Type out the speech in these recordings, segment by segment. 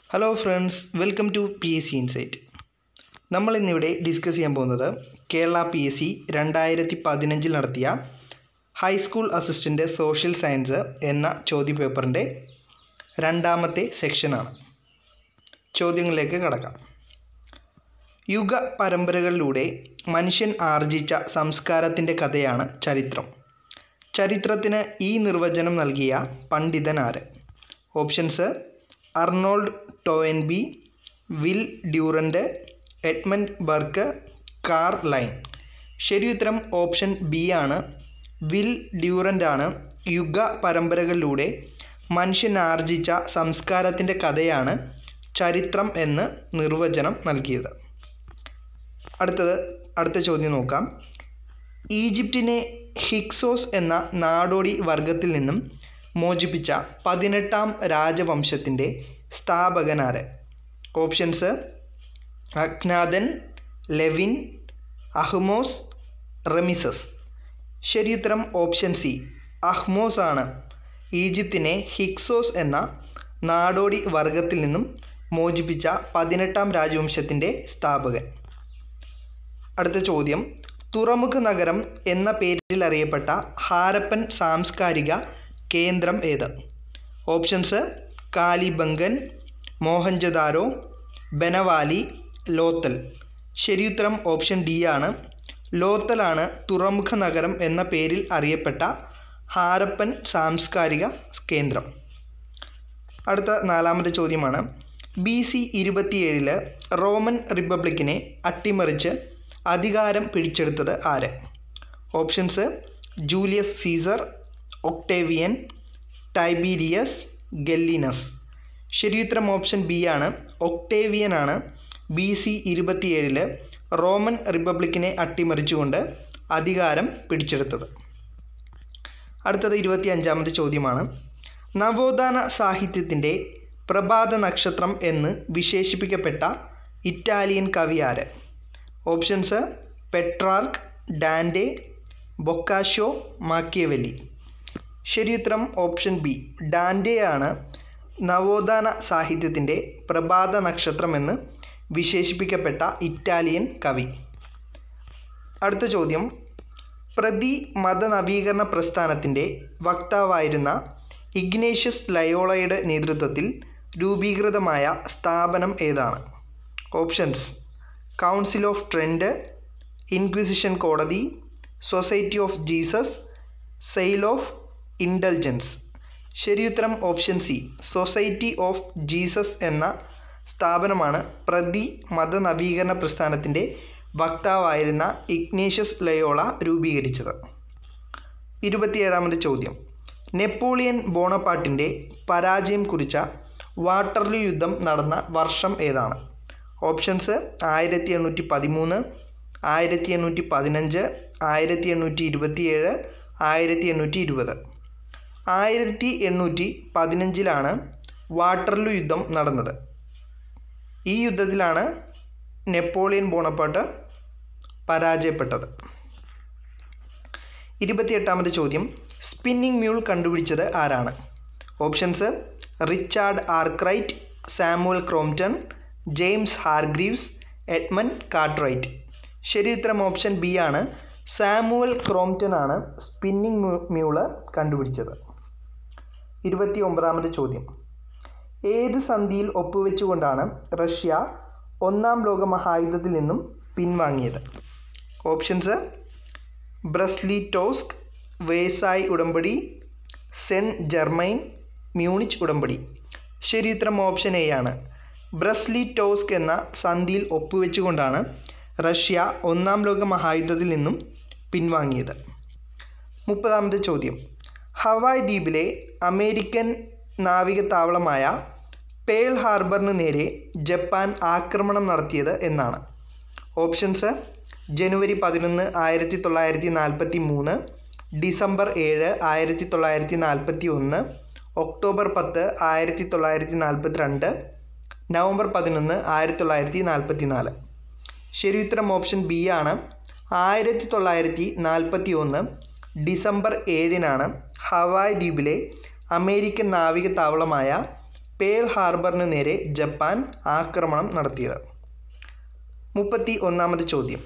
hello friends welcome to P S C insight നമ്മൾ ഇന്നിവിടെ discuss ചെയ്യാൻ പോകുന്നത് കേരള പി എസ് സി രണ്ടായിരത്തി പതിനഞ്ചിൽ നടത്തിയ ഹൈസ്കൂൾ അസിസ്റ്റൻ്റ് സോഷ്യൽ സയൻസ് എന്ന ചോദ്യപേപ്പറിൻ്റെ രണ്ടാമത്തെ സെക്ഷനാണ് ചോദ്യങ്ങളിലേക്ക് കടക്കാം യുഗ പരമ്പരകളിലൂടെ മനുഷ്യൻ ആർജിച്ച സംസ്കാരത്തിൻ്റെ കഥയാണ് ചരിത്രം ചരിത്രത്തിന് ഈ നിർവചനം നൽകിയ പണ്ഡിതൻ ആര് options Arnold Toynbee Will Durant Edmund Burke Carlyle ശരിയുത്തരം ഓപ്ഷൻ ബി ആണ് വിൽ ഡ്യൂറൻ്റ് ആണ് യുഗ പരമ്പരകളിലൂടെ മനുഷ്യൻ ആർജിച്ച സംസ്കാരത്തിൻ്റെ കഥയാണ് ചരിത്രം എന്ന് നിർവചനം നൽകിയത് അടുത്തത് അടുത്ത ചോദ്യം നോക്കാം ഈജിപ്തിനെ ഹിക്സോസ് എന്ന നാടോടി വർഗത്തിൽ നിന്നും മോചിപ്പിച്ച പതിനെട്ടാം രാജവംശത്തിൻ്റെ സ്ഥാപകനാര് ഓപ്ഷൻസ് അജ്ഞാതൻ ലെവിൻ അഹ്മോസ് റെമിസസ് ശരിയുത്തരം ഓപ്ഷൻ സി അഹ്മോസ് ആണ് ഈജിപ്തിനെ ഹിക്സോസ് എന്ന നാടോടി വർഗത്തിൽ നിന്നും മോചിപ്പിച്ച പതിനെട്ടാം രാജവംശത്തിൻ്റെ സ്ഥാപകൻ അടുത്ത ചോദ്യം തുറമുഖ നഗരം എന്ന പേരിൽ അറിയപ്പെട്ട ഹാരപ്പൻ സാംസ്കാരിക കേന്ദ്രം ഏത് ഓപ്ഷൻസ് കാലിബംഗൻ മോഹൻജദാരോ ബനവാലി ലോത്തൽ ശരിയുത്തരം ഓപ്ഷൻ ഡി ആണ് ലോത്തലാണ് തുറമുഖ നഗരം എന്ന പേരിൽ അറിയപ്പെട്ട ഹാരപ്പൻ സാംസ്കാരിക കേന്ദ്രം അടുത്ത നാലാമത്തെ ചോദ്യമാണ് ബി സി ഇരുപത്തിയേഴില് റോമൻ റിപ്പബ്ലിക്കിനെ അട്ടിമറിച്ച് അധികാരം പിടിച്ചെടുത്തത് ആര് options Julius Caesar Octavian Tiberius Gallienus ശരിയുത്തരം ഓപ്ഷൻ ബി ആണ് ഒക്ടേവിയൻ ആണ് ബി സി ഇരുപത്തിയേഴില് റോമൻ റിപ്പബ്ലിക്കിനെ അട്ടിമറിച്ചുകൊണ്ട് അധികാരം പിടിച്ചെടുത്തത് അടുത്തത് ഇരുപത്തി അഞ്ചാമത്തെ ചോദ്യമാണ് നവോത്ഥാന സാഹിത്യത്തിൻ്റെ പ്രഭാത നക്ഷത്രം എന്ന് വിശേഷിപ്പിക്കപ്പെട്ട ഇറ്റാലിയൻ കവി ആര് options Petrarch Dante Boccaccio Machiavelli ശരിയുത്തരം ഓപ്ഷൻ ബി ഡാൻഡെയാണ് നവോത്ഥാന സാഹിത്യത്തിൻ്റെ പ്രഭാത നക്ഷത്രം എന്ന് വിശേഷിപ്പിക്കപ്പെട്ട ഇറ്റാലിയൻ കവി അടുത്ത ചോദ്യം പ്രതി മതനവീകരണ പ്രസ്ഥാനത്തിൻ്റെ വക്താവായിരുന്ന ഇഗ്നേഷ്യസ് ലയോളയുടെ നേതൃത്വത്തിൽ രൂപീകൃതമായ സ്ഥാപനം ഏതാണ് options council of Trent inquisition കോടതി society of Jesus sale of intelligence ശരിയുത്തരം option C society of Jesus എന്ന സ്ഥാപനമാണ് പ്രതി മതനവീകരണ പ്രസ്ഥാനത്തിൻ്റെ വക്താവായിരുന്ന ഇഗ്നേഷ്യസ് ലയോള രൂപീകരിച്ചത് ഇരുപത്തിയേഴാമത്തെ ചോദ്യം നെപ്പോളിയൻ ബോണപ്പാട്ടിൻ്റെ പരാജയം കുറിച്ച വാട്ടർലൂ യുദ്ധം നടന്ന വർഷം ഏതാണ് ഓപ്ഷൻസ് ആയിരത്തി എണ്ണൂറ്റി പതിമൂന്ന് ആയിരത്തി എണ്ണൂറ്റി പതിനഞ്ച് ആയിരത്തി എണ്ണൂറ്റി ഇരുപത്തിയേഴ് ആയിരത്തി എണ്ണൂറ്റി ഇരുപത് ആയിരത്തി എണ്ണൂറ്റി പതിനഞ്ചിലാണ് വാട്ടർലൂ യുദ്ധം നടന്നത് ഈ യുദ്ധത്തിലാണ് നെപ്പോളിയൻ ബോണപ്പാട്ട് പരാജയപ്പെട്ടത് ഇരുപത്തിയെട്ടാമത്തെ ചോദ്യം സ്പിന്നിംഗ് മ്യൂൾ കണ്ടുപിടിച്ചത് ആരാണ് options Richard Arkwright Samuel Crompton James Hargreaves Edmund Cartwright ശരി ഉത്തരം ഓപ്ഷൻ ബി ആണ് സാമുവൽ ക്രോംപ്റ്റൺ ആണ് സ്പിന്നിംഗ് മ്യൂള് കണ്ടുപിടിച്ചത് ഇരുപത്തി ഒമ്പതാമത്തെ ചോദ്യം ഏത് സന്ധിയിൽ ഒപ്പുവെച്ചുകൊണ്ടാണ് റഷ്യ ഒന്നാം ലോക മഹായുദ്ധത്തിൽ നിന്നും പിൻവാങ്ങിയത് ഓപ്ഷൻസ് ബ്രസ്ലി ടോസ്ക് വേസായ് ഉടമ്പടി സെൻ ജർമൈൻ മ്യൂണിച്ച് ഉടമ്പടി ശരിയുത്തരം ഓപ്ഷൻ എ ആണ് ബ്രസ്ലി ടോസ്ക് എന്ന സന്ധിയിൽ ഒപ്പുവെച്ചുകൊണ്ടാണ് റഷ്യ ഒന്നാം ലോക മഹായുദ്ധത്തിൽ നിന്നും പിൻവാങ്ങിയത് മുപ്പതാമത്തെ ചോദ്യം ഹവായ് ദ്വീപിലെ അമേരിക്കൻ നാവിക താവളമായ പേൾ ഹാർബറിന് നേരെ ജപ്പാൻ ആക്രമണം നടത്തിയത് എന്നാണ് ഓപ്ഷൻസ് ജനുവരി പതിനൊന്ന് ആയിരത്തി തൊള്ളായിരത്തി നാൽപ്പത്തി മൂന്ന് ഡിസംബർ ഏഴ് ആയിരത്തി തൊള്ളായിരത്തി നാൽപ്പത്തി ഒന്ന് ഒക്ടോബർ പത്ത് ആയിരത്തി തൊള്ളായിരത്തി നാൽപ്പത്തി രണ്ട് നവംബർ പതിനൊന്ന് ആയിരത്തി തൊള്ളായിരത്തി നാൽപ്പത്തി നാല് ശരിയുത്തരം ഓപ്ഷൻ ബി ആണ് ആയിരത്തി തൊള്ളായിരത്തി നാൽപ്പത്തി ഒന്ന് ഡിസംബർ ഏഴിനാണ് ഹവായ് ദ്വീപിലെ അമേരിക്കൻ നാവിക താവളമായ പേൾ ഹാർബറിന് നേരെ ജപ്പാൻ ആക്രമണം നടത്തിയത് മുപ്പത്തി ഒന്നാമത് ചോദ്യം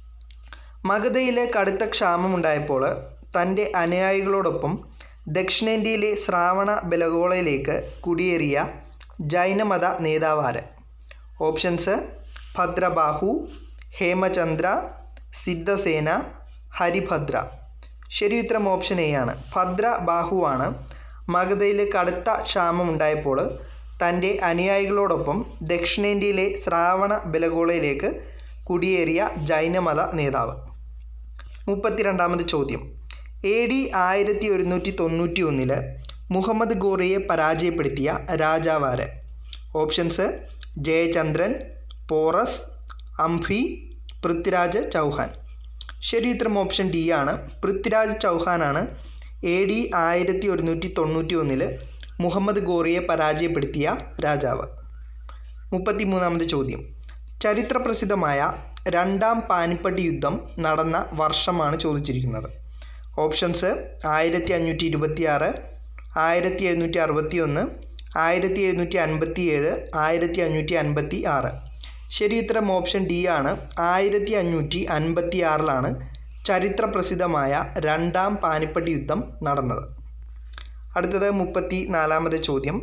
മഗധയിൽ കടുത്ത ക്ഷാമമുണ്ടായപ്പോൾ തൻ്റെ അനുയായികളോടൊപ്പം ദക്ഷിണേന്ത്യയിലെ ശ്രാവണ ബലഗോളയിലേക്ക് കുടിയേറിയ ജൈനമത നേതാവാര് ഓപ്ഷൻസ് ഭദ്രബാഹു ഹേമചന്ദ്ര സിദ്ധസേന ഹരിഭദ്ര ശരി ഉത്തരം ഓപ്ഷൻ എ ആണ് ഭദ്രബാഹുവാണ് മഗധയിൽ കടുത്ത ക്ഷാമമുണ്ടായപ്പോൾ തൻ്റെ അനുയായികളോടൊപ്പം ദക്ഷിണേന്ത്യയിലെ ശ്രാവണ ബലഗോളയിലേക്ക് കുടിയേറിയ ജൈനമത നേതാവ് മുപ്പത്തിരണ്ടാമത് ചോദ്യം എ ഡി ആയിരത്തി ഒരുന്നൂറ്റി തൊണ്ണൂറ്റി ഒന്നില് മുഹമ്മദ് ഗോറിയെ പരാജയപ്പെടുത്തിയ രാജാവാര് ഓപ്ഷൻസ് ജയചന്ദ്രൻ പോറസ് അംഫി പൃഥ്വിരാജ് ചൗഹാൻ ശരി ഉത്തരം ഓപ്ഷൻ ഡി ആണ് പൃഥ്വിരാജ് ചൗഹാനാണ് എ ഡി ആയിരത്തി ഒരുന്നൂറ്റി തൊണ്ണൂറ്റി ഒന്നില് മുഹമ്മദ് ഗോറിയെ പരാജയപ്പെടുത്തിയ രാജാവ് മുപ്പത്തിമൂന്നാമത് ചോദ്യം ചരിത്രപ്രസിദ്ധമായ രണ്ടാം പാനിപ്പട്ട് യുദ്ധം നടന്ന വർഷമാണ് ചോദിച്ചിരിക്കുന്നത് ഓപ്ഷൻസ് ആയിരത്തി അഞ്ഞൂറ്റി ഇരുപത്തി ആറ് ആയിരത്തി എഴുന്നൂറ്റി അറുപത്തി ഒന്ന് ആയിരത്തി എഴുന്നൂറ്റി അൻപത്തി ഏഴ് ആയിരത്തി അഞ്ഞൂറ്റി അൻപത്തി ആറ് ശരി ഉത്തരം ഓപ്ഷൻ ഡി ആണ് ആയിരത്തി അഞ്ഞൂറ്റി അൻപത്തി ആറിലാണ് ചരിത്രപ്രസിദ്ധമായ രണ്ടാം പാനിപ്പട്ട് യുദ്ധം നടന്നത് അടുത്തത് മുപ്പത്തി നാലാമത് ചോദ്യം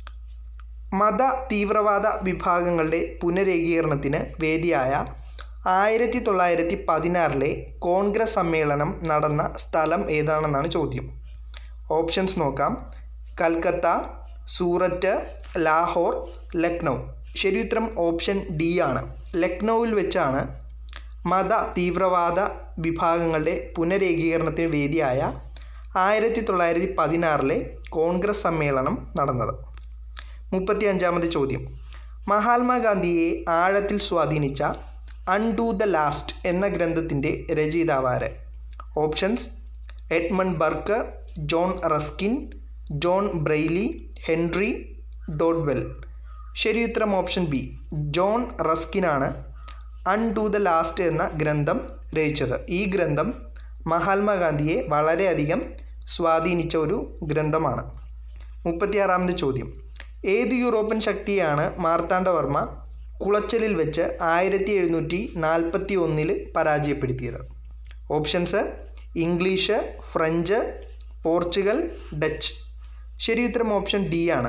മത തീവ്രവാദ വിഭാഗങ്ങളുടെ പുനരേകീകരണത്തിന് വേദിയായ ആയിരത്തി തൊള്ളായിരത്തി പതിനാറിലെ കോൺഗ്രസ് സമ്മേളനം നടന്ന സ്ഥലം ഏതാണെന്നാണ് ചോദ്യം ഓപ്ഷൻസ് നോക്കാം കൽക്കത്ത സൂററ്റ് ലാഹോർ ലക്നൗ ശരി ഉത്തരം ഓപ്ഷൻ ഡി ആണ് ലക്നൗവിൽ വെച്ചാണ് മത തീവ്രവാദ വിഭാഗങ്ങളുടെ പുനരേകീകരണത്തിന് വേദിയായ ആയിരത്തി തൊള്ളായിരത്തി പതിനാറിലെ കോൺഗ്രസ് സമ്മേളനം നടന്നത് മുപ്പത്തി അഞ്ചാമത് ചോദ്യം മഹാത്മാഗാന്ധിയെ ആഴത്തിൽ സ്വാധീനിച്ച അൺഡു ദ ലാസ്റ്റ് എന്ന ഗ്രന്ഥത്തിൻ്റെ രചയിതാവാര് options Edmund Burke John Ruskin John Brailey Henry Dodwell ശരി ഉത്തരം ഓപ്ഷൻ ബി ജോൺ റസ്കിനാണ് അൺഡു ദ ലാസ്റ്റ് എന്ന ഗ്രന്ഥം രചിച്ചത് ഈ ഗ്രന്ഥം മഹാത്മാഗാന്ധിയെ വളരെയധികം സ്വാധീനിച്ച ഒരു ഗ്രന്ഥമാണ് മുപ്പത്തിയാറാമത് ചോദ്യം ഏത് യൂറോപ്യൻ ശക്തിയാണ് മാർത്താണ്ഡവർമ്മ കുളച്ചലിൽ വെച്ച് ആയിരത്തി എഴുന്നൂറ്റി നാൽപ്പത്തി ഒന്നിൽ പരാജയപ്പെടുത്തിയത് options English French Portugal Dutch ശരി ഉത്തരം ഓപ്ഷൻ ഡി ആണ്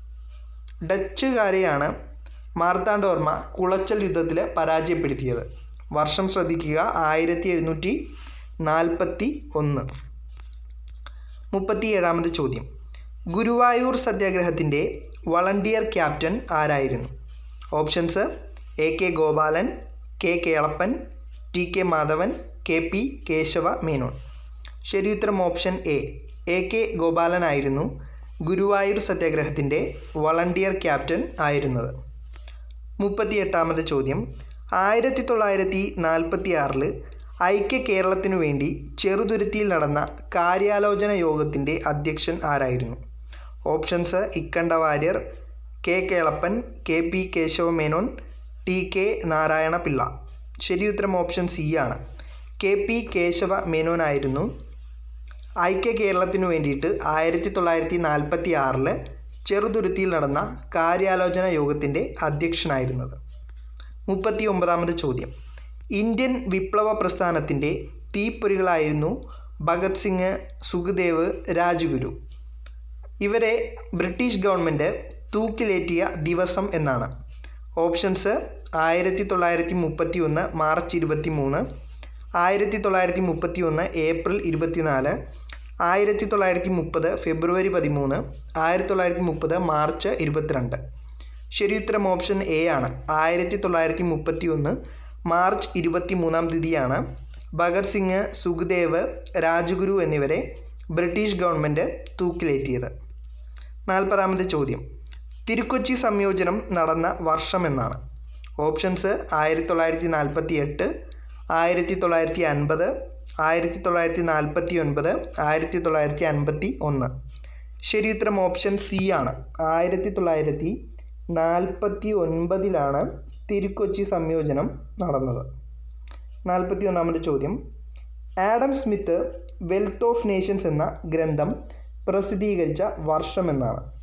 ഡച്ചുകാരെയാണ് മാർത്താണ്ഡവർമ്മ കുളച്ചൽ യുദ്ധത്തിൽ പരാജയപ്പെടുത്തിയത് വർഷം ശ്രദ്ധിക്കുക ആയിരത്തി എഴുന്നൂറ്റി നാൽപ്പത്തി ഒന്ന് മുപ്പത്തിയേഴാമത് ചോദ്യം ഗുരുവായൂർ സത്യാഗ്രഹത്തിൻ്റെ വളണ്ടിയർ ക്യാപ്റ്റൻ ആരായിരുന്നു options A K Gopalan K Kelappan T K Madhavan K P Kesava Menon ശരി ഉത്തരം ഓപ്ഷൻ എ എ കെ ഗോപാലനായിരുന്നു ഗുരുവായൂർ സത്യാഗ്രഹത്തിൻ്റെ വളണ്ടിയർ ക്യാപ്റ്റൻ ആയിരുന്നത് മുപ്പത്തിയെട്ടാമത് ചോദ്യം ആയിരത്തി തൊള്ളായിരത്തി നാൽപ്പത്തി ആറിൽ ഐക്യ കേരളത്തിനു വേണ്ടി ചെറുതുരുത്തിയിൽ നടന്ന കാര്യാലോചന യോഗത്തിൻ്റെ അധ്യക്ഷൻ ആരായിരുന്നു options Ikkanda Warrier K Kelappan K P Kesava Menon T K Narayana Pillai ശരി ഉത്തരം ഓപ്ഷൻ സി ആണ് കെ പി കേശവ മേനോനായിരുന്നു ഐക്യ കേരളത്തിനു വേണ്ടിയിട്ട് ആയിരത്തി തൊള്ളായിരത്തി നാൽപ്പത്തി ആറിൽ ചെറുതുരുത്തിയിൽ നടന്ന കാര്യാലോചന യോഗത്തിൻ്റെ അധ്യക്ഷനായിരുന്നത് മുപ്പത്തി ഒമ്പതാമത് ചോദ്യം ഇന്ത്യൻ വിപ്ലവ പ്രസ്ഥാനത്തിൻ്റെ തീപ്പൊരികളായിരുന്നു ഭഗത് സിംഗ് സുഖദേവ് രാജ്ഗുരു ഇവരെ ബ്രിട്ടീഷ് ഗവൺമെൻറ് തൂക്കിലേറ്റിയ ദിവസം എന്നാണ് ഓപ്ഷൻസ് ആയിരത്തി തൊള്ളായിരത്തി മുപ്പത്തി ഒന്ന് മാർച്ച് ഇരുപത്തി മൂന്ന് ആയിരത്തി തൊള്ളായിരത്തി മുപ്പത്തി ഒന്ന് ഏപ്രിൽ ഇരുപത്തിനാല് ആയിരത്തി തൊള്ളായിരത്തി മുപ്പത് ഫെബ്രുവരി പതിമൂന്ന് ആയിരത്തി തൊള്ളായിരത്തി മുപ്പത് മാർച്ച് ഇരുപത്തിരണ്ട് ശരിയുത്തരം ഓപ്ഷൻ എ ആണ് ആയിരത്തി തൊള്ളായിരത്തി മുപ്പത്തി ഒന്ന് മാർച്ച് ഇരുപത്തി മൂന്നാം തീയതിയാണ് ഭഗത് സിംഗ് സുഖദേവ് രാജ്ഗുരു എന്നിവരെ ബ്രിട്ടീഷ് ഗവൺമെൻറ് തൂക്കിലേറ്റിയത് നാൽപ്പതാമത് ചോദ്യം തിരുക്കൊച്ചി സംയോജനം നടന്ന വർഷം എന്നാണ് ഓപ്ഷൻസ് ആയിരത്തി തൊള്ളായിരത്തി നാൽപ്പത്തി എട്ട് ആയിരത്തി തൊള്ളായിരത്തി അൻപത് ആയിരത്തി തൊള്ളായിരത്തി നാൽപ്പത്തി ഒൻപത് ആയിരത്തി തൊള്ളായിരത്തി അൻപത്തി ഒന്ന് ശരി ഉത്തരം ഓപ്ഷൻ സി ആണ് ആയിരത്തി തൊള്ളായിരത്തി നാൽപ്പത്തി ഒൻപതിലാണ് തിരുക്കൊച്ചി സംയോജനം നടന്നത് നാൽപ്പത്തി ഒന്നാമത് ചോദ്യം Adam Smith wealth of nations എന്ന ഗ്രന്ഥം പ്രസിദ്ധീകരിച്ച വർഷം എന്നാണ്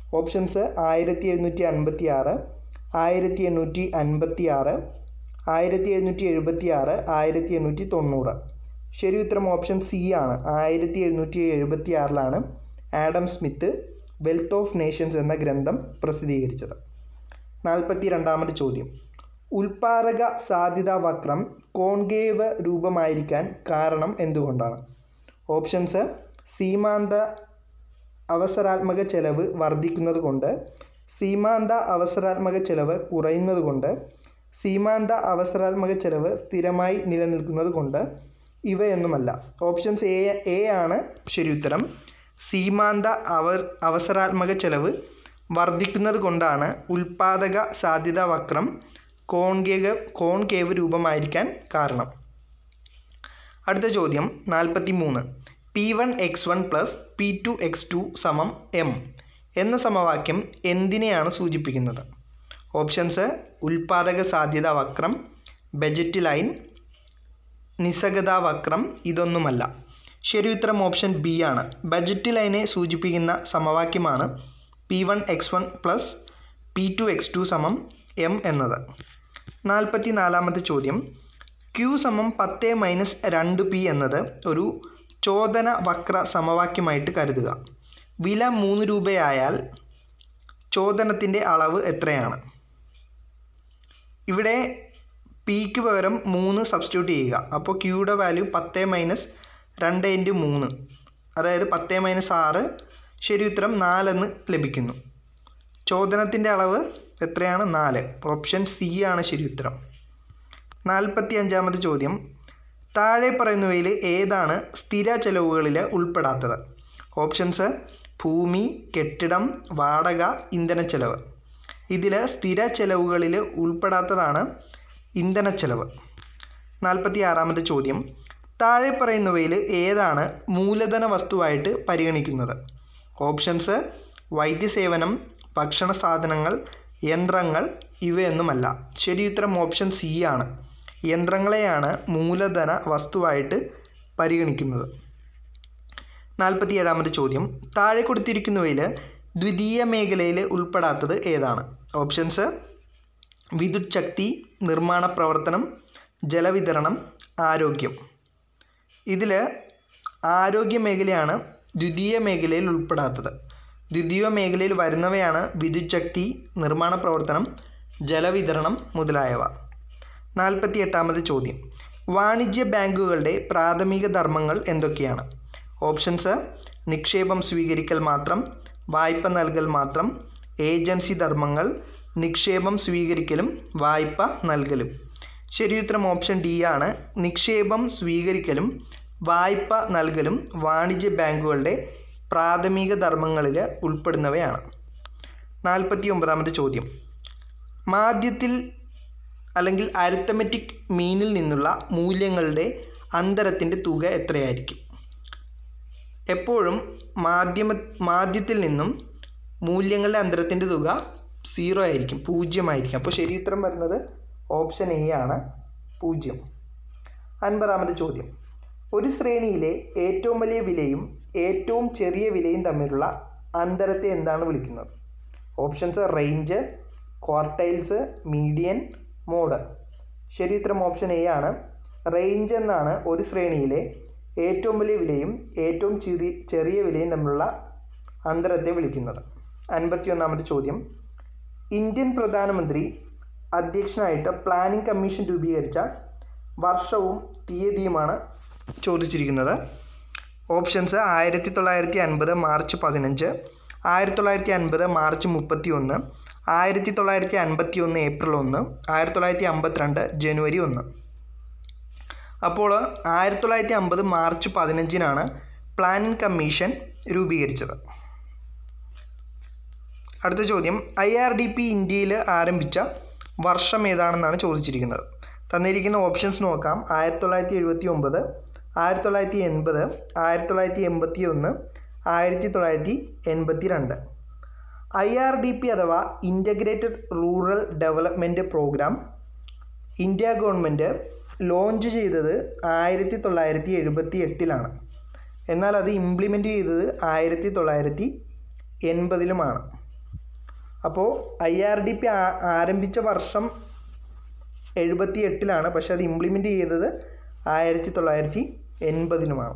ഓപ്ഷൻസ് ആയിരത്തി എഴുന്നൂറ്റി അൻപത്തി ആറ് ആയിരത്തി എണ്ണൂറ്റി അൻപത്തി ആറ് ആയിരത്തി എഴുന്നൂറ്റി എഴുപത്തി ആറ് ആയിരത്തി എണ്ണൂറ്റി തൊണ്ണൂറ് ശരി ഉത്തരം ഓപ്ഷൻ സി ആണ് ആയിരത്തി എഴുന്നൂറ്റി എഴുപത്തി ആറിലാണ് Adam Smith wealth of nations എന്ന ഗ്രന്ഥം പ്രസിദ്ധീകരിച്ചത് നാൽപ്പത്തി രണ്ടാമത് ചോദ്യം ഉൽപാദക സാധ്യതാ വക്രം കോൺകേവ് രൂപമായിരിക്കാൻ കാരണം എന്തുകൊണ്ടാണ് ഓപ്ഷൻസ് സീമാന്ത അവസരാത്മക ചെലവ് വർദ്ധിക്കുന്നത് കൊണ്ട് സീമാന്ത അവസരാത്മക ചെലവ് കുറയുന്നത് കൊണ്ട് സീമാന്ത അവസരാത്മക ചെലവ് സ്ഥിരമായി നിലനിൽക്കുന്നത് കൊണ്ട് ഇവയൊന്നുമല്ല ഓപ്ഷൻസ് എ എ ആണ് ശരി ഉത്തരം സീമാന്ത അവ അവസരാത്മക ചെലവ് വർദ്ധിക്കുന്നത് കൊണ്ടാണ് ഉൽപാദക സാധ്യതാ വക്രം കോൺകേവ് കോൺകേവ് രൂപമായിരിക്കാൻ കാരണം അടുത്ത ചോദ്യം നാൽപ്പത്തി മൂന്ന് P one X one plus P two X two സമം എം എന്ന സമവാക്യം എന്തിനെയാണ് സൂചിപ്പിക്കുന്നത് ഓപ്ഷൻസ് ഉൽപാദക സാധ്യതാ വക്രം ബജറ്റ് ലൈൻ നിസ്സകതാ വക്രം ഇതൊന്നുമല്ല ശരി ഉത്തരം ഓപ്ഷൻ ബി ആണ് ബജറ്റ് ലൈനെ സൂചിപ്പിക്കുന്ന സമവാക്യമാണ് P one X one plus P two X two സമം എം എന്നത് നാൽപ്പത്തി നാലാമത്തെ ചോദ്യം ക്യൂ സമം പത്ത് മൈനസ് രണ്ട് പി എന്നത് ഒരു ചോദന വക്ര സമവാക്യമായിട്ട് കരുതുക വില മൂന്ന് രൂപയായാൽ ചോദനത്തിൻ്റെ അളവ് എത്രയാണ് ഇവിടെ പിക്ക് പകരം മൂന്ന് സബ്സ്റ്റിറ്റ്യൂട്ട് ചെയ്യുക അപ്പോൾ ക്യൂയുടെ വാല്യൂ പത്ത് മൈനസ് രണ്ട് ഇൻറ്റു മൂന്ന് അതായത് പത്ത് മൈനസ് ആറ് ശരി ഉത്തരം നാലെന്ന് ലഭിക്കുന്നു ചോദനത്തിൻ്റെ അളവ് എത്രയാണ് നാല് ഓപ്ഷൻ സി ആണ് ശരി ഉത്തരം നാൽപ്പത്തി അഞ്ചാമത്തെ ചോദ്യം താഴെ പറയുന്നവയിൽ ഏതാണ് സ്ഥിര ചെലവുകളിൽ ഉൾപ്പെടാത്തത് ഓപ്ഷൻസ് ഭൂമി കെട്ടിടം വാടക ഇന്ധനച്ചെലവ് ഇതിൽ സ്ഥിര ചെലവുകളിൽ ഉൾപ്പെടാത്തതാണ് ഇന്ധനച്ചെലവ് നാൽപ്പത്തി ആറാമത്തെ ചോദ്യം താഴെ പറയുന്നവയിൽ ഏതാണ് മൂലധന വസ്തുവായിട്ട് പരിഗണിക്കുന്നത് ഓപ്ഷൻസ് വൈദ്യസേവനം ഭക്ഷണ സാധനങ്ങൾ യന്ത്രങ്ങൾ ഇവയൊന്നുമല്ല ശരി ഉത്തരം ഓപ്ഷൻ സി ആണ് യന്ത്രങ്ങളെയാണ് മൂലധന വസ്തുവായിട്ട് പരിഗണിക്കുന്നത് നാൽപ്പത്തി ഏഴാമത്തെ ചോദ്യം താഴെ കൊടുത്തിരിക്കുന്നവയിൽ ദ്വിതീയ മേഖലയിൽ ഉൾപ്പെടാത്തത് ഏതാണ് ഓപ്ഷൻസ് വിദ്യുത് ശക്തി നിർമ്മാണ പ്രവർത്തനം ജലവിതരണം ആരോഗ്യം ഇതിൽ ആരോഗ്യ മേഖലയാണ് ദ്വിതീയ മേഖലയിൽ ഉൾപ്പെടാത്തത് ദ്വിതീയ മേഖലയിൽ വരുന്നവയാണ് വിദ്യുത് ശക്തി നിർമ്മാണ പ്രവർത്തനം ജലവിതരണം മുതലായവ നാൽപ്പത്തി എട്ടാമത് ചോദ്യം വാണിജ്യ ബാങ്കുകളുടെ പ്രാഥമിക ധർമ്മങ്ങൾ എന്തൊക്കെയാണ് ഓപ്ഷൻസ് നിക്ഷേപം സ്വീകരിക്കൽ മാത്രം വായ്പ നൽകൽ മാത്രം ഏജൻസി ധർമ്മങ്ങൾ നിക്ഷേപം സ്വീകരിക്കലും വായ്പ നൽകലും ശരിയുത്തരം ഓപ്ഷൻ ഡി ആണ് നിക്ഷേപം സ്വീകരിക്കലും വായ്പ നൽകലും വാണിജ്യ ബാങ്കുകളുടെ പ്രാഥമിക ധർമ്മങ്ങളിൽ ഉൾപ്പെടുന്നവയാണ് നാൽപ്പത്തി ഒമ്പതാമത്തെ ചോദ്യം മാധ്യത്തിൽ അല്ലെങ്കിൽ അരിത്തമെറ്റിക് മീനിൽ നിന്നുള്ള മൂല്യങ്ങളുടെ അന്തരത്തിൻ്റെ തുക എത്രയായിരിക്കും എപ്പോഴും മാധ്യമ മാധ്യത്തിൽ നിന്നും മൂല്യങ്ങളുടെ അന്തരത്തിൻ്റെ തുക സീറോ ആയിരിക്കും പൂജ്യമായിരിക്കും അപ്പോൾ ശരി ഉത്തരം വരുന്നത് ഓപ്ഷൻ എ ആണ് പൂജ്യം അൻപതാമത്തെ ചോദ്യം ഒരു ശ്രേണിയിലെ ഏറ്റവും വലിയ വിലയും ഏറ്റവും ചെറിയ വിലയും തമ്മിലുള്ള അന്തരത്തെ എന്താണ് വിളിക്കുന്നത് options range quartiles median mode ശരി ഉത്തരം ഓപ്ഷൻ എ ആണ് റേഞ്ച് എന്നാണ് ഒരു ശ്രേണിയിലെ ഏറ്റവും വലിയ വിലയും ഏറ്റവും ചെറിയ ചെറിയ വിലയും തമ്മിലുള്ള അന്തരത്തെ വിളിക്കുന്നത് അൻപത്തി ഒന്നാമത്തെ ചോദ്യം ഇന്ത്യൻ പ്രധാനമന്ത്രി അധ്യക്ഷനായിട്ട് പ്ലാനിംഗ് കമ്മീഷൻ രൂപീകരിച്ച വർഷവും തീയതിയുമാണ് ചോദിച്ചിരിക്കുന്നത് ഓപ്ഷൻസ് ആയിരത്തി തൊള്ളായിരത്തി അൻപത് മാർച്ച് പതിനഞ്ച് ആയിരത്തി തൊള്ളായിരത്തി അൻപത് മാർച്ച് മുപ്പത്തി ഒന്ന് ആയിരത്തി തൊള്ളായിരത്തി അൻപത്തി ഒന്ന് ഏപ്രിൽ ഒന്ന് ആയിരത്തി തൊള്ളായിരത്തി അമ്പത്തിരണ്ട് ജനുവരി ഒന്ന് അപ്പോൾ ആയിരത്തി തൊള്ളായിരത്തി അമ്പത് മാർച്ച് പതിനഞ്ചിനാണ് പ്ലാനിംഗ് കമ്മീഷൻ രൂപീകരിച്ചത് അടുത്ത ചോദ്യം ഐ ആർ ഡി പി ഇന്ത്യയിൽ ആരംഭിച്ച വർഷം ഏതാണെന്നാണ് ചോദിച്ചിരിക്കുന്നത് തന്നിരിക്കുന്ന ഓപ്ഷൻസ് നോക്കാം ആയിരത്തി തൊള്ളായിരത്തി എഴുപത്തി ഒമ്പത് ആയിരത്തി തൊള്ളായിരത്തി എൺപത് ആയിരത്തി തൊള്ളായിരത്തി എൺപത്തി ഒന്ന് ആയിരത്തി തൊള്ളായിരത്തി എൺപത്തി രണ്ട് ഐ ആർ ഡി പി അഥവാ integrated rural development programme India government launch ചെയ്തത് ആയിരത്തി തൊള്ളായിരത്തി എഴുപത്തി എട്ടിലാണ് എന്നാൽ അത് ഇംപ്ലിമെൻ്റ് ചെയ്തത് ആയിരത്തി തൊള്ളായിരത്തി എൺപതിലുമാണ് അപ്പോൾ ഐ ആർ ഡി പി ആരംഭിച്ച വർഷം എഴുപത്തി എട്ടിലാണ് പക്ഷെ അത് ഇംപ്ലിമെൻ്റ് ചെയ്തത് ആയിരത്തി തൊള്ളായിരത്തി എൺപതിനുമാണ്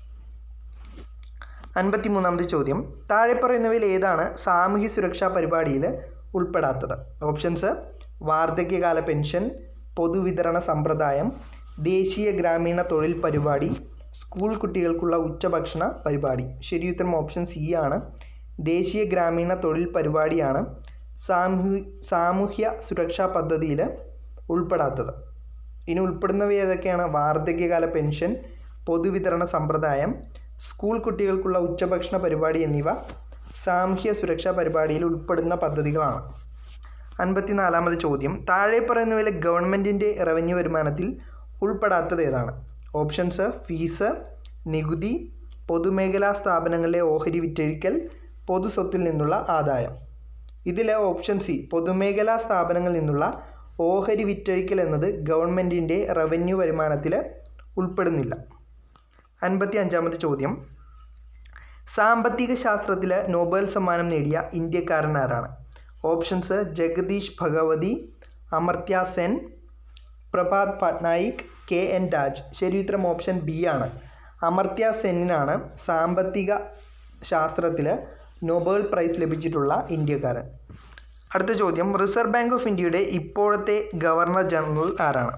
അൻപത്തി മൂന്നാമത്തെ ചോദ്യം താഴെ പറയുന്നവയിൽ ഏതാണ് സാമൂഹ്യ സുരക്ഷാ പരിപാടിയിൽ ഉൾപ്പെടാത്തത് ഓപ്ഷൻസ് വാർദ്ധക്യകാല പെൻഷൻ പൊതുവിതരണ സമ്പ്രദായം ദേശീയ ഗ്രാമീണ തൊഴിൽ പരിപാടി സ്കൂൾ കുട്ടികൾക്കുള്ള ഉച്ചഭക്ഷണ പരിപാടി ശരിയുത്തരം ഓപ്ഷൻ സി ആണ് ദേശീയ ഗ്രാമീണ തൊഴിൽ പരിപാടിയാണ് സാമൂഹ്യ സാമൂഹ്യ സുരക്ഷാ പദ്ധതിയിൽ ഉൾപ്പെടാത്തത് ഇനി ഉൾപ്പെടുന്നവ ഏതൊക്കെയാണ് വാർദ്ധക്യകാല പെൻഷൻ പൊതുവിതരണ സമ്പ്രദായം സ്കൂൾ കുട്ടികൾക്കുള്ള ഉച്ചഭക്ഷണ പരിപാടി എന്നിവ സാമൂഹ്യ സുരക്ഷാ പരിപാടിയിൽ ഉൾപ്പെടുന്ന പദ്ധതികളാണ് അൻപത്തിനാലാമത് ചോദ്യം താഴെ പറയുന്നവയിലെ ഗവൺമെൻറ്റിൻ്റെ റവന്യൂ വരുമാനത്തിൽ ഉൾപ്പെടാത്തത് ഏതാണ് ഓപ്ഷൻസ് ഫീസ് നികുതി പൊതുമേഖലാ സ്ഥാപനങ്ങളിലെ ഓഹരി വിറ്റഴിക്കൽ പൊതു സ്വത്തിൽ നിന്നുള്ള ആദായം ഇതിലെ ഓപ്ഷൻ സി പൊതുമേഖലാ സ്ഥാപനങ്ങളിൽ നിന്നുള്ള ഓഹരി വിറ്റഴിക്കൽ എന്നത് ഗവൺമെൻറ്റിൻ്റെ റവന്യൂ വരുമാനത്തിൽ ഉൾപ്പെടുന്നില്ല അൻപത്തി അഞ്ചാമത്തെ ചോദ്യം സാമ്പത്തിക ശാസ്ത്രത്തിൽ നോബൽ സമ്മാനം നേടിയ ഇന്ത്യക്കാരൻ ആരാണ് options Jagdish Bhagwati Amartya Sen Prabhat Patnaik K N Raj ശരി ഉത്തരം ഓപ്ഷൻ ബി ആണ് അമർത്യ സെന്നിനാണ് സാമ്പത്തിക ശാസ്ത്രത്തിൽ നൊബേൽ പ്രൈസ് ലഭിച്ചിട്ടുള്ള ഇന്ത്യക്കാരൻ അടുത്ത ചോദ്യം റിസർവ് ബാങ്ക് ഓഫ് ഇന്ത്യയുടെ ഇപ്പോഴത്തെ ഗവർണർ ജനറൽ ആരാണ്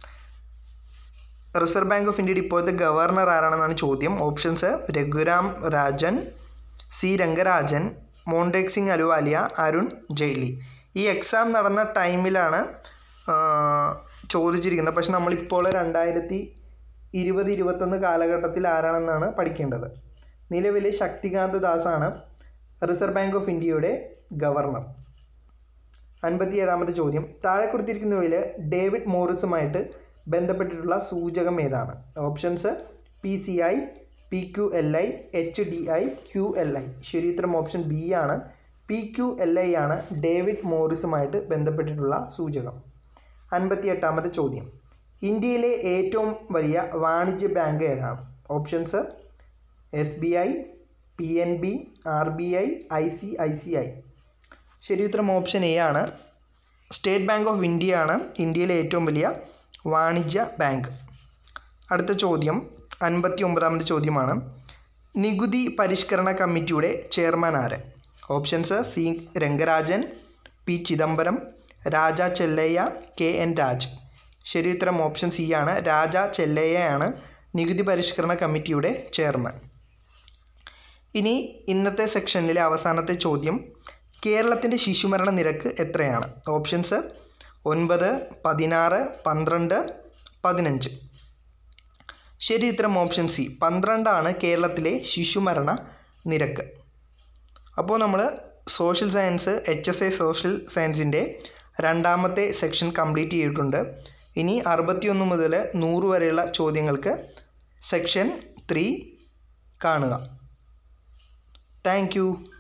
റിസർവ് ബാങ്ക് ഓഫ് ഇന്ത്യയുടെ ഇപ്പോഴത്തെ ഗവർണർ ആരാണെന്നാണ് ചോദ്യം ഓപ്ഷൻസ് രഘുരാം രാജൻ സി രംഗരാജൻ മോണ്ടേക് സിംഗ് അലുവാലിയ അരുൺ ജെയ്റ്റ്ലി ഈ എക്സാം നടന്ന ടൈമിലാണ് ആ, ചോദിച്ചിരിക്കുന്നത് പക്ഷെ നമ്മളിപ്പോൾ രണ്ടായിരത്തി ഇരുപത് ഇരുപത്തൊന്ന് കാലഘട്ടത്തിൽ ആരാണെന്നാണ് പഠിക്കേണ്ടത് നിലവിൽ ശക്തികാന്ത ദാസാണ് റിസർവ് ബാങ്ക് ഓഫ് ഇന്ത്യയുടെ ഗവർണർ അൻപത്തി ഏഴാമത്തെ ചോദ്യം താഴെ കൊടുത്തിരിക്കുന്നവയിൽ ഡേവിഡ് മോറിസുമായിട്ട് ബന്ധപ്പെട്ടിട്ടുള്ള സൂചകം ഏതാണ് options P C I P Q L I H D I Q L I ശരി ഉത്തരം ഓപ്ഷൻ ബി ആണ് പി ക്യു എൽ ഐ ആണ് ഡേവിഡ് മോറിസുമായിട്ട് ബന്ധപ്പെട്ടിട്ടുള്ള സൂചകം അൻപത്തി എട്ടാമത്തെ ചോദ്യം ഇന്ത്യയിലെ ഏറ്റവും വലിയ വാണിജ്യ ബാങ്ക് ഏതാണ് options S B I P N B R B I I C I C I ശരി ഉത്തരം ഓപ്ഷൻ എ ആണ് സ്റ്റേറ്റ് ബാങ്ക് ഓഫ് ഇന്ത്യ ആണ് ഇന്ത്യയിലെ ഏറ്റവും വലിയ വാണിജ്യ ബാങ്ക് അടുത്ത ചോദ്യം അൻപത്തി ഒമ്പതാമത്തെ ചോദ്യമാണ് നികുതി പരിഷ്കരണ കമ്മിറ്റിയുടെ ചെയർമാൻ ആര് options C Rangarajan P Chidambaram Raja Chelliah K N Raj ശരി ഉത്തരം ഓപ്ഷൻ സി ആണ് രാജ ചെല്ലയ്യയാണ് നികുതി പരിഷ്കരണ കമ്മിറ്റിയുടെ ചെയർമാൻ ഇനി ഇന്നത്തെ സെക്ഷനിലെ അവസാനത്തെ ചോദ്യം കേരളത്തിൻ്റെ ശിശുമരണ നിരക്ക് എത്രയാണ് ഓപ്ഷൻസ് ഒൻപത് പതിനാറ് പന്ത്രണ്ട് പതിനഞ്ച് ശരി ഉത്തരം ഓപ്ഷൻ സി പന്ത്രണ്ടാണ് കേരളത്തിലെ ശിശുമരണ നിരക്ക് അപ്പോൾ നമ്മൾ social science H S A social സയൻസിൻ്റെ രണ്ടാമത്തെ സെക്ഷൻ കംപ്ലീറ്റ് ചെയ്തിട്ടുണ്ട് ഇനി അറുപത്തിയൊന്ന് മുതൽ നൂറ് വരെയുള്ള ചോദ്യങ്ങൾക്ക് സെക്ഷൻ ത്രീ കാണുക താങ്ക് യു